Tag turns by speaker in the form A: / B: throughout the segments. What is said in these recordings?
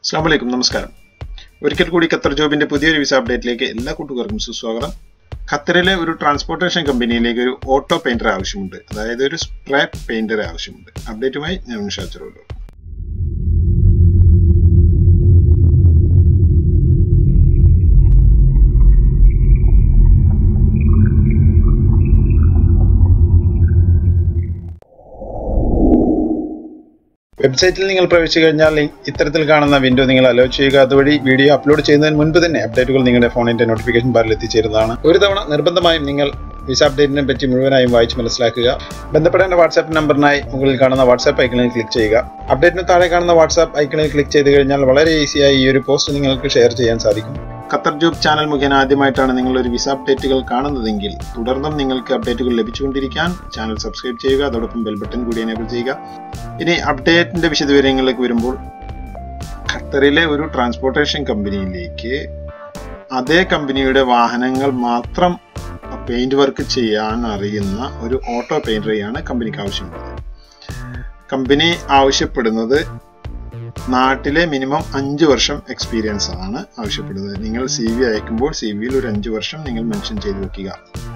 A: അസ്സാം വലൈക്കും നമസ്കാരം ഒരിക്കൽ കൂടി ഖത്തർ ജോബിന്റെ പുതിയൊരു വിസ അപ്ഡേറ്റിലേക്ക് എല്ലാ കൂട്ടുകാർക്കും സുസ്വാഗതം ഖത്തറിലെ ഒരു ട്രാൻസ്പോർട്ടേഷൻ കമ്പനിയിലേക്ക് ഒരു ഓട്ടോ പെയിന്റർ ആവശ്യമുണ്ട് അതായത് ഒരു സ്പ്രേ പെയിന്റർ ആവശ്യമുണ്ട് അപ്ഡേറ്റുമായി ഞാൻ നിഷാച്ചറുള്ളൂ വെബ്സൈറ്റിൽ നിങ്ങൾ പ്രവേശിച്ചു കഴിഞ്ഞാൽ ലിങ്ക് ഇത്തരത്തിൽ കാണുന്ന വിൻഡോ നിങ്ങൾ അലോ ചെയ്യുക അതുവഴി വീഡിയോ അപ്ലോഡ് ചെയ്യുന്നതിന് മുൻപ് തന്നെ അപ്ഡേറ്റുകൾ നിങ്ങളുടെ ഫോണിന്റെ നോട്ടിഫിക്കേഷൻ ബാറിൽ എത്തിച്ചേരുന്നതാണ് ഒരു തവണ നിർബന്ധമായും നിങ്ങൾ വിസ അപ്ഡേറ്റിനെ പറ്റി മുഴുവനായും വായിച്ച് മനസ്സിലാക്കുക ബന്ധപ്പെടേണ്ട വാട്സാപ്പ് നമ്പറിനായി മുകളിൽ കാണുന്ന വാട്സാപ്പ് ഐക്കണിൽ ക്ലിക്ക് ചെയ്യുക അപ്ഡേറ്റിന് താഴെ കാണുന്ന വാട്സാപ്പ് ഐക്കണിൽ ക്ലിക്ക് ചെയ്ത് കഴിഞ്ഞാൽ വളരെ ഈസിയായി ഈ ഒരു പോസ്റ്റ് നിങ്ങൾക്ക് ഷെയർ ചെയ്യാൻ സാധിക്കും ഖത്തർ ജോബ് ചാനൽ മുഖേന ആദ്യമായിട്ടാണ് നിങ്ങൾ ഒരു വിസ അപ്ഡേറ്റുകൾ കാണുന്നതെങ്കിൽ തുടർന്നും നിങ്ങൾക്ക് അപ്ഡേറ്റുകൾ ലഭിച്ചുകൊണ്ടിരിക്കാൻ ചാനൽ സബ്സ്ക്രൈബ് ചെയ്യുക അതോടൊപ്പം ബെൽ ബട്ടൺ കൂടി എനേബിൾ ചെയ്യുക ഇനി അപ്ഡേറ്റിന്റെ വിശദവിവരങ്ങളിലേക്ക് വരുമ്പോൾ ഖത്തറിലെ ഒരു ട്രാൻസ്പോർട്ടേഷൻ കമ്പനിയിലേക്ക് അതേ കമ്പനിയുടെ വാഹനങ്ങൾ മാത്രം പെയിന്റ് വർക്ക് ചെയ്യാൻ അറിയുന്ന ഒരു ഓട്ടോ പെയിന്ററെയാണ് കമ്പനിക്ക് ആവശ്യമുള്ളത് കമ്പനി ആവശ്യപ്പെടുന്നത് നാട്ടിലെ മിനിമം അഞ്ച് വർഷം എക്സ്പീരിയൻസ് ആണ് ആവശ്യപ്പെടുന്നത് നിങ്ങൾ സി വി അയക്കുമ്പോൾ സി വിയിൽ ഒരു അഞ്ച് വർഷം നിങ്ങൾ മെൻഷൻ ചെയ്ത് വെക്കുക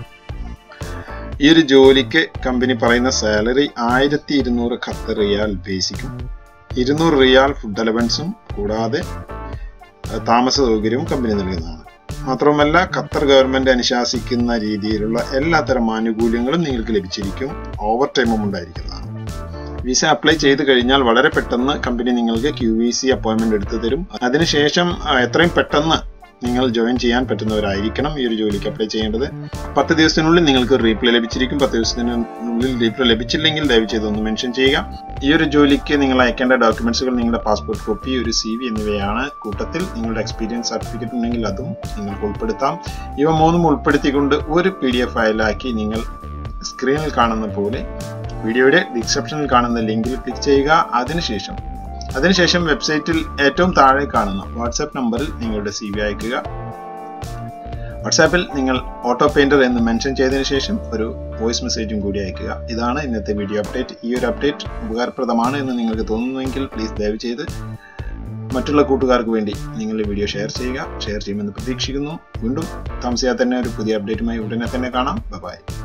A: ഈ ഒരു ജോലിക്ക് കമ്പനി പറയുന്ന സാലറി ആയിരത്തി ഇരുന്നൂറ് ഖത്തർ റിയാൽ ബേസിക്കും ഇരുന്നൂറ് റിയാൽ ഫുഡ് അലവൻസും കൂടാതെ താമസ സൗകര്യവും കമ്പനി നൽകുന്നതാണ് മാത്രമല്ല ഖത്തർ ഗവൺമെന്റ് അനുശാസിക്കുന്ന രീതിയിലുള്ള എല്ലാത്തരം ആനുകൂല്യങ്ങളും നിങ്ങൾക്ക് ലഭിച്ചിരിക്കും ഓവർ ടൈമും ഉണ്ടായിരിക്കുന്നതാണ് വിസ അപ്ലൈ ചെയ്ത് കഴിഞ്ഞാൽ വളരെ പെട്ടെന്ന് കമ്പനി നിങ്ങൾക്ക് ക്യു വി സി അപ്പോയിന്റ്മെന്റ് എടുത്തു തരും അതിനുശേഷം എത്രയും പെട്ടെന്ന് നിങ്ങൾ ജോയിൻ ചെയ്യാൻ പറ്റുന്നവരായിരിക്കണം ഈ ഒരു ജോലിക്ക് അപ്ലൈ ചെയ്യേണ്ടത് പത്ത് ദിവസത്തിനുള്ളിൽ നിങ്ങൾക്ക് റീപ്ലൈ ലഭിച്ചിരിക്കും പത്ത് ദിവസത്തിനുള്ളിൽ റീപ്ലൈ ലഭിച്ചില്ലെങ്കിൽ ദയവ് ചെയ്ത് ഒന്ന് മെൻഷൻ ചെയ്യുക ഈ ഒരു ജോലിക്ക് നിങ്ങൾ അയക്കേണ്ട ഡോക്യുമെന്റ്സുകൾ നിങ്ങളുടെ പാസ്പോർട്ട് കോപ്പി ഒരു സി വി എന്നിവയാണ് കൂട്ടത്തിൽ നിങ്ങളുടെ എക്സ്പീരിയൻസ് സർട്ടിഫിക്കറ്റ് ഉണ്ടെങ്കിൽ അതും നിങ്ങൾക്ക് ഉൾപ്പെടുത്താം ഇവ മൂന്നും ഉൾപ്പെടുത്തിക്കൊണ്ട് ഒരു പി ഡി എഫ് ഫയലാക്കി നിങ്ങൾ സ്ക്രീനിൽ കാണുന്ന പോലെ വീഡിയോയുടെ ഡിസ്ക്രിപ്ഷനിൽ കാണുന്ന ലിങ്കിൽ ക്ലിക്ക് ചെയ്യുക അതിനുശേഷം അതിനുശേഷം വെബ്സൈറ്റിൽ ഏറ്റവും താഴെ കാണുന്ന വാട്സാപ്പ് നമ്പറിൽ നിങ്ങളുടെ സി വി അയക്കുക വാട്സാപ്പിൽ നിങ്ങൾ ഓട്ടോ പെയിന്റർ എന്ന് മെൻഷൻ ചെയ്തതിനു ശേഷം ഒരു വോയിസ് മെസ്സേജും കൂടി അയക്കുക ഇതാണ് ഇന്നത്തെ വീഡിയോ അപ്ഡേറ്റ് ഈ ഒരു അപ്ഡേറ്റ് ഉപകാരപ്രദമാണ് എന്ന് നിങ്ങൾക്ക് തോന്നുന്നുവെങ്കിൽ പ്ലീസ് ദയവ് ചെയ്ത് മറ്റുള്ള കൂട്ടുകാർക്ക് വേണ്ടി നിങ്ങൾ ഈ വീഡിയോ ഷെയർ ചെയ്യുക ഷെയർ ചെയ്യുമെന്ന് പ്രതീക്ഷിക്കുന്നു വീണ്ടും താമസിയാതെ തന്നെ ഒരു പുതിയ അപ്ഡേറ്റുമായി ഉടനെ തന്നെ കാണാം ബൈ